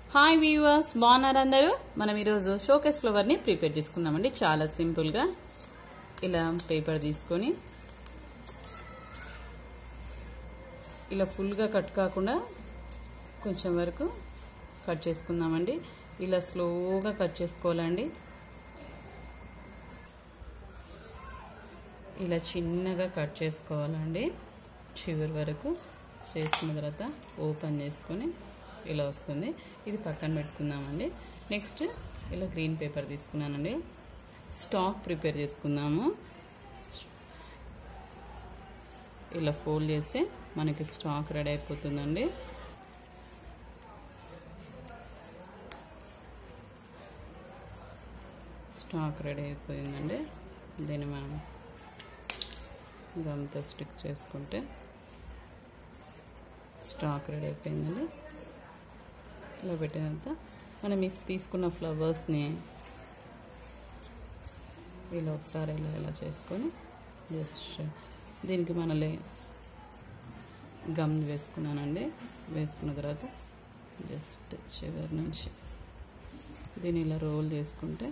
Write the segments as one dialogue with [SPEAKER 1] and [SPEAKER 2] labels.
[SPEAKER 1] hi viewers బాగున్నారు అందరూ మనం ఈరోజు షోకేస్ ఫ్లవర్ని ప్రిపేర్ చేసుకుందామండి చాలా సింపుల్గా ఇలా పేపర్ తీసుకొని ఇలా ఫుల్గా కట్ కాకుండా కొంచెం వరకు కట్ చేసుకుందామండి ఇలా స్లోగా కట్ చేసుకోవాలండి ఇలా చిన్నగా కట్ చేసుకోవాలండి చివరి వరకు చేసుకున్న తర్వాత ఓపెన్ చేసుకొని ఇలా వస్తుంది ఇది పక్కన పెట్టుకుందామండి నెక్స్ట్ ఇలా గ్రీన్ పేపర్ తీసుకున్నానండి స్టాక్ ప్రిపేర్ చేసుకుందాము ఇలా ఫోల్డ్ చేస్తే మనకి స్టాక్ రెడీ అయిపోతుందండి స్టాక్ రెడీ అయిపోయిందండి దీన్ని మనం గమ్తో స్టిక్ చేసుకుంటే స్టాక్ రెడీ అయిపోయిందండి ఇలా పెట్టినంత మనం ఈ తీసుకున్న ఫ్లవర్స్ని ఇలా ఒకసారి ఇలా ఇలా చేసుకొని జస్ట్ దీనికి మనలే గమ్ వేసుకున్నానండి వేసుకున్న తర్వాత జస్ట్ చివరి నుంచి దీన్ని ఇలా రోల్ చేసుకుంటే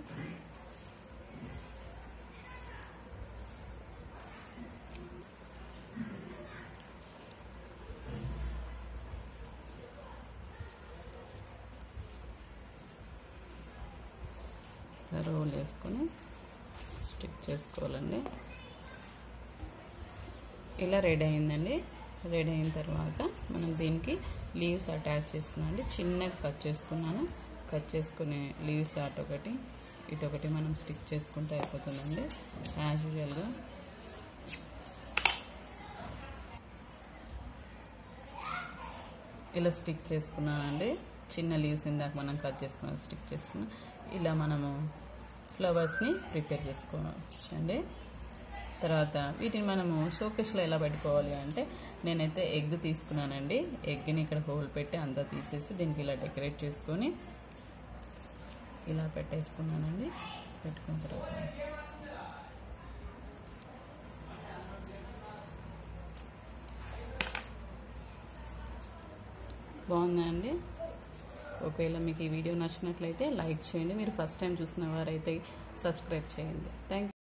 [SPEAKER 1] రోల్ వేసుకొని స్టిక్ చేసుకోవాలండి ఇలా రెడీ అయిందండి రెడీ అయిన తర్వాత మనం దీనికి లీవ్స్ అటాచ్ చేసుకున్నాం చిన్నగా కట్ చేసుకున్నాను కట్ చేసుకునే లీవ్స్ అటు ఒకటి ఇటు ఒకటి మనం స్టిక్ చేసుకుంటే అయిపోతుందండి యాజ్ యూజువల్గా ఇలా స్టిక్ చేసుకున్నానండి చిన్న లీవ్స్ ఇందాక మనం కట్ చేసుకున్నాం స్టిక్ చేసుకున్నాం ఇలా మనము ఫ్లవర్స్ని ప్రిపేర్ చేసుకోవచ్చండి తర్వాత వీటిని మనము షోకేస్లో ఎలా పెట్టుకోవాలి అంటే నేనైతే ఎగ్ తీసుకున్నానండి ఎగ్ని ఇక్కడ హోల్ పెట్టి అంతా తీసేసి దీనికి ఇలా డెకరేట్ చేసుకొని ఇలా పెట్టేసుకున్నానండి పెట్టుకున్న తర్వాత బాగుందా అండి ఒకవేళ మీకు ఈ వీడియో నచ్చినట్లయితే లైక్ చేయండి మీరు ఫస్ట్ టైం చూసిన వారైతే సబ్స్క్రైబ్ చేయండి థ్యాంక్